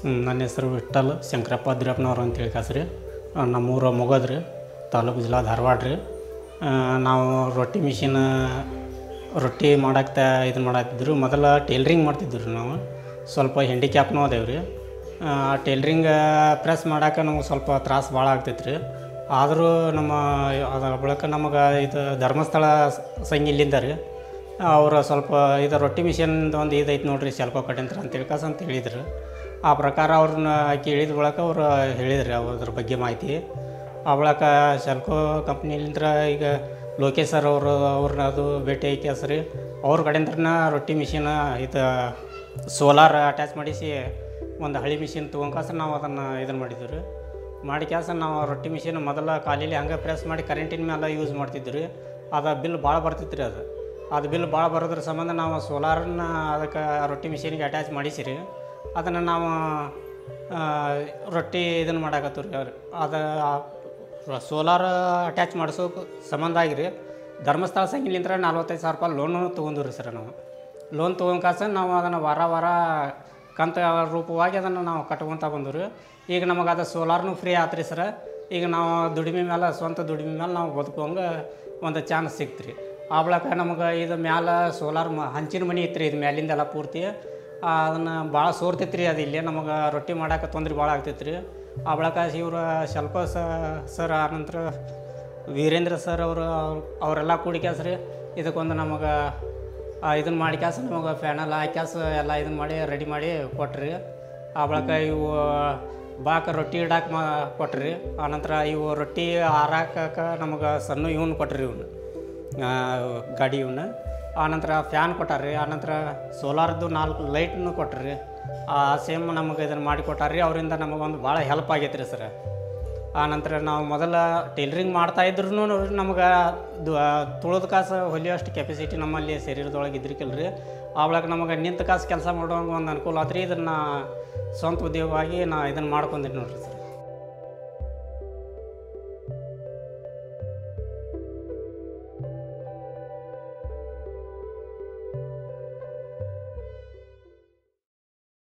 ಹ್ಮ್, ನನ್ನ ಹೆಸರು ವಿಠಲ್ ಶಂಕರಪ್ಪ ದಿರಪ್ಪನವ್ರು ಅಂತೇಳಿ ಕಾಸ್ರಿ ನಮ್ಮೂರು ಮೊಗದ್ರಿ ತಾಲೂಕು ಜಿಲ್ಲಾ ಧಾರವಾಡ ರೀ ಆ, ನಾವು ರೊಟ್ಟಿ ಮಿಷಿನ್ ರೊಟ್ಟಿ ಮಾಡಕ್ಕೆ ಇದನ್ನು ಮಾಡತ್ತಿದ್ರು ಮೊದಲ ಟೇಲ್ರಿಂಗ್ ಮಾಡ್ತಿದ್ರು ನಾವು ಸ್ವಲ್ಪ ಹ್ಯಾಂಡಿಕ್ಯಾಪ್ನೂ ಅದೇವು ರೀ ಆ ಟೇಲ್ರಿಂಗ್ ಪ್ರೆಸ್ ಮಾಡಕ್ಕೆ ನಮ್ಗೆ ಸ್ವಲ್ಪ ತ್ರಾಸು ಭಾಳ ಆಗ್ತೈತೆ ರೀ ಆದರೂ ನಮ್ಮ ಅದ್ರ ಬಳಿಕ ನಮಗೆ ಇದು ಧರ್ಮಸ್ಥಳ ಸಂಘ ಇಲ್ಲಿಂದ ರೀ ಅವರು ಸ್ವಲ್ಪ ಇದು ರೊಟ್ಟಿ ಮಿಷಿನ್ದು ಒಂದು ಇದೈತೆ ನೋಡ್ರಿ ಶೆಲ್ಕೋ ಕಡೆಂತ್ರ ಅಂತ ತಿಳ್ಕಸ್ ಅಂತ ಹೇಳಿದ್ರು ಆ ಪ್ರಕಾರ ಅವ್ರನ್ನ ಕೇಳಿದ ಬಳಿಕ ಅವ್ರು ಹೇಳಿದ್ರಿ ಅದ್ರ ಬಗ್ಗೆ ಮಾಹಿತಿ ಆ ಬಳಿಕ ಶೆಲ್ಕೋ ಕಂಪ್ನಿಲಿಂತ್ರ ಈಗ ಲೋಕೇಶ್ ಸರ್ ಅವರು ಅವ್ರನ್ನ ಅದು ಭೇಟಿ ಐತಿ ರೀ ಅವ್ರ ಕಡೆಂತ್ರನ ರೊಟ್ಟಿ ಮಿಷಿನ್ ಇದು ಸೋಲಾರ್ ಅಟ್ಯಾಚ್ ಮಾಡಿಸಿ ಒಂದು ಹಳಿ ಮಿಷಿನ್ ತೊಗೊಂಕಾಸ ನಾವು ಅದನ್ನು ಇದನ್ನು ಮಾಡಿದ್ವಿ ರೀ ಮಾಡಿ ಕ್ಯಾಸ ನಾವು ರೊಟ್ಟಿ ಮಿಷಿನ್ ಮೊದಲ ಖಾಲಿಲಿ ಹಂಗೆ ಪ್ರೆಸ್ ಮಾಡಿ ಕರೆಂಟಿನ ಮೇಲೆ ಯೂಸ್ ಮಾಡ್ತಿದ್ವಿ ರೀ ಅದು ಬಿಲ್ ಭಾಳ ಬರ್ತಿತ್ತು ರೀ ಅದು ಅದು ಬಿಲ್ ಭಾಳ ಬರೋದ್ರ ಸಂಬಂಧ ನಾವು ಸೋಲಾರನ್ನ ಅದಕ್ಕೆ ರೊಟ್ಟಿ ಮಿಷಿನ್ಗೆ ಅಟ್ಯಾಚ್ ಮಾಡಿಸಿರಿ ಅದನ್ನು ನಾವು ಆ, ರೊಟ್ಟಿ ಇದನ್ನು ಮಾಡಾಕತ್ತೀವಿ ರೀ ಅವ್ರು ಅದು ಸೋಲಾರ್ ಅಟ್ಯಾಚ್ ಮಾಡಿಸೋಕೆ ಸಂಬಂಧ ಆಗಿರಿ ಧರ್ಮಸ್ಥಳ ಸಂಘಲಿಂತ್ರ ನಲ್ವತ್ತೈದು ಸಾವಿರ ರೂಪಾಯಿ ಲೋನು ತೊಗೊಂಡಿವಿ ರೀ ಸರ್ ನಾವು ಲೋನ್ ತೊಗೊಂಡ್ಕಾಸ ನಾವು ಅದನ್ನು ವಾರ ವಾರ ಕಂತ ರೂಪವಾಗಿ ಅದನ್ನು ನಾವು ಕಟ್ಕೊತ ಬಂದವು ರೀ ಈಗ ನಮಗೆ ಅದು ಸೋಲಾರ್ನು ಫ್ರೀ ಆತ್ರಿ ರೀ ಸರ ಈಗ ನಾವು ದುಡಿಮೆ ಮೇಲೆ ಸ್ವಂತ ದುಡಿಮೆ ಮೇಲೆ ನಾವು ಬದುಕುವಂಗೆ ಒಂದು ಚಾನ್ಸ್ ಸಿಕ್ತು ರೀ ಆ ಬಳಿಕ ನಮಗೆ ಇದು ಮ್ಯಾಲೆ ಸೋಲಾರ್ ಮ ಹಂಚಿನ ಮನೆ ಇತ್ತು ರೀ ಇದು ಮ್ಯಾಲಿಂದೆಲ್ಲ ಪೂರ್ತಿ ಅದನ್ನು ಭಾಳ ಸೋರ್ತೈತೆ ರೀ ಅದು ಇಲ್ಲೇ ನಮಗೆ ರೊಟ್ಟಿ ಮಾಡಕ್ಕೆ ತೊಂದ್ರೆ ಭಾಳ ಆಗ್ತೈತೆ ರೀ ಆ ಬಳಿಕ ಇವರು ಸ್ವಲ್ಪ ಸರ್ ಆನಂತರ ವೀರೇಂದ್ರ ಸರ್ ಅವರು ಅವರೆಲ್ಲ ಕೂಡಿ ಕ್ಯಾಸ್ ರೀ ಇದಕ್ಕೊಂದು ನಮಗೆ ಇದನ್ನು ಮಾಡಿ ಕ್ಯಾಸ ನಮಗೆ ಫ್ಯಾನೆಲ್ಲ ಹಾಕ್ಯಾಸ ಎಲ್ಲ ಇದನ್ನು ಮಾಡಿ ರೆಡಿ ಮಾಡಿ ಕೊಟ್ರಿ ಆ ಬಳಿಕ ಇವು ಬಾಕ ರೊಟ್ಟಿ ಇಡಾಕ ಮಾ ಕೊಟ್ರಿ ಆನಂತರ ಇವು ರೊಟ್ಟಿ ಹಾರಾಕಕ ನಮಗೆ ಸಣ್ಣ ಇವನು ಕೊಟ್ರಿ ಇವನು ಗಾಡಿ ಇವನ್ನ ಆನಂತರ ಫ್ಯಾನ್ ಕೊಟ್ಟಾರ್ರಿ ಆನಂತರ ಸೋಲಾರ್ದು ನಾಲ್ಕು ಲೈಟ್ನು ಕೊಟ್ರಿ ಆ ಸೇಮ್ ನಮಗೆ ಇದನ್ನು ಮಾಡಿ ಕೊಟ್ಟಾರ್ರಿ ಅವರಿಂದ ನಮಗೊಂದು ಭಾಳ ಹೆಲ್ಪ್ ಆಗೈತೆ ರೀ ಸರ್ ಆನಂತರ ನಾವು ಮೊದಲ ಟೈಲರಿಂಗ್ ಮಾಡ್ತಾ ಇದ್ರು ನಮ್ಗೆ ತುಳಿದ ಕಾಸು ಹೊಲಿಯೋಷ್ಟು ಕೆಪಾಸಿಟಿ ನಮ್ಮಲ್ಲಿ ಶರೀರದೊಳಗೆ ಇದ್ರಿಕಿಲ್ರಿ ಆ ಬಳಿಕ ನಮಗೆ ನಿಂತ ಕಾಸು ಕೆಲಸ ಮಾಡೋಂಗೆ ಒಂದು ಅನುಕೂಲ ಆತ್ರಿ ಇದನ್ನು ಸ್ವಂತ ಉದ್ಯೋಗವಾಗಿ ನಾ ಇದನ್ನು ಮಾಡ್ಕೊಂತೀನಿ ನೋಡ್ರಿ ಸರ್